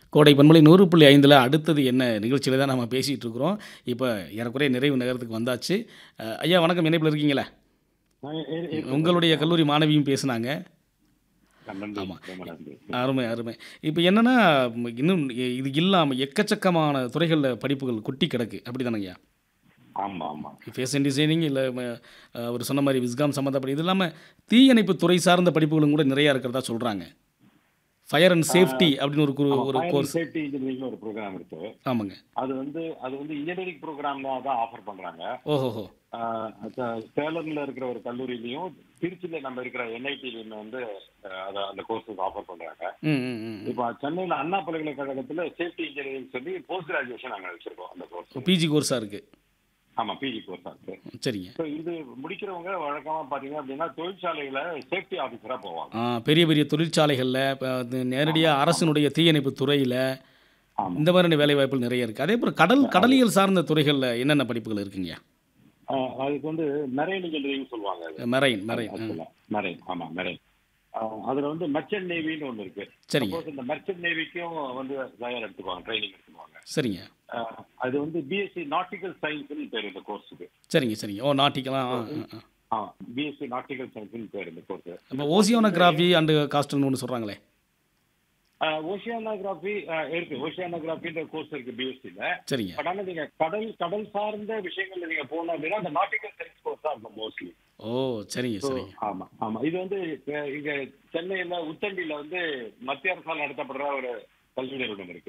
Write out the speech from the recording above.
கோடை பண்பலை நூறு புள்ளி ஐந்தில் அடுத்தது என்ன நிகழ்ச்சியில் தான் நம்ம பேசிகிட்டு இருக்கிறோம் இப்போ ஏறக்குறைய நிறைவு நகரத்துக்கு வந்தாச்சு அஹ், ஐயா வணக்கம் இணைப்பில் இருக்கீங்களா உங்களுடைய கல்லூரி மாணவியும் பேசுனாங்க நன்றி ஆமா. ரொம்ப நன்றி அருமை அருமை இப்போ என்னென்னா இன்னும் இது இல்லாமல் எக்கச்சக்கமான துறைகளில் படிப்புகள் கொட்டி கிடக்கு அப்படி தானேங்கய்யா ஆமா ஆமா ஃபேஷன் டிசைனிங் இல்லை அவர் சொன்ன மாதிரி விஸ்காம் சம்மந்தப்பட்ட இது இல்லாமல் தீயணைப்பு துறை சார்ந்த படிப்புகளும் கூட நிறையா இருக்கிறதா சொல்கிறாங்க ஃபயர் அண்ட் சேஃப்டி அப்படின்னு ஒரு குரு ஒரு கோர்ஸ் சேஃப்டி இன்ஜினியரிங் ஒரு ப்ரோக்ராம் இருக்கு ஆமாங்க அது வந்து அது வந்து இன்ஜினியரிங் ப்ரோக்ராம்ல தான் ஆஃபர் பண்றாங்க ஓஹோஹோ ஆஹ் அத- சேலம்ல இருக்கிற ஒரு கல்லூரியிலயும் திருச்சியில நம்ம இருக்கிற என்ஐடிலையும் வந்து ஆஹ் அத அந்த கோர்ஸஸ் ஆஃபர் பண்றாங்க ம் ம் ம் இப்போ சென்னையில அண்ணா பல்கலைக்கழகத்துல சேஃப்டி இன்ஜினியரிங் சொல்லி போஸ்ட் கிராஜுவேஷன் நாங்க வச்சிருக்கோம் அந்த கோர்ஸ் பிஜி கோர்ஸாக இருக்குது ஆமா பிஜி கோர்ஸா இருக்கு சரிங்க ஸோ இது முடிக்கிறவங்க வழக்கமா பாத்தீங்க அப்படின்னா தொழிற்சாலைகளை சேஃப்டி ஆஃபீஸரா போவாங்க ஆ, பெரிய பெரிய தொழிற்சாலைகளில் நேரடியாக அரசினுடைய தீயணைப்பு துறையில் ஆமா இந்த மாதிரியான வேலை வாய்ப்புகள் நிறைய இருக்குது அதே போல் கடல் கடலியல் சார்ந்த துறைகளில் என்னென்ன படிப்புகள் இருக்குங்க ஆஹ் அதுக்கு வந்து மெரைன் இன்ஜினியரிங் சொல்லுவாங்க அது. மெரைன் மெரைன் ஆ, ஆக்சுவலா மெரைன் ஆமா மெரைன் அதுல வந்து மெர்ச்சன்ட் நேவின்னு ஒண்ணு இருக்கு சரிங்க Suppose இந்த மெர்ச்சன்ட் நேவிக்கும் வந்து தயார் எடுத்துக்குவாங்க ட்ரைனிங் எடுத்துக்குவாங்க சரிங்க ஆஹ் அது வந்து பிஎஸ்சி நாட்டிக்கல் சயின்ஸ்னு பேர் இந்த கோர்ஸுக்கு சரிங்க சரிங்க ஓ நாட்டிக்கலாம் ஆ பிஎஸ்சி நாட்டிக்கல் சயின்ஸ்னு பேர் இந்த கோர்ஸ் இப்போ ஓசியோனோகிராஃபி அண்டு காஸ்டல்னு ஒன்று சொல்கிறாங்களே ஓஷியானோகிராஃபி இருக்கு ஓஷியானோகிராஃபின்ற கோர்ஸ் இருக்கு பிஎஸ்சில சரிங்க பட் ஆனா நீங்க கடல் கடல் சார்ந்த விஷயங்கள்ல நீங்க போனோம் அப்படின்னா அந்த நாட்டிக்கல் சயின்ஸ் கோர்ஸ் தான் இருக்கும் மோஸ்ட்லி ஓ சரிங்க சரிங்க ஆமா ஆமா இது வந்து அஹ், இங்க சென்னையில உத்தண்டியில வந்து மத்திய அரசால் நடத்தப்படுற ஒரு கல்வி நிறுவனம் இருக்கு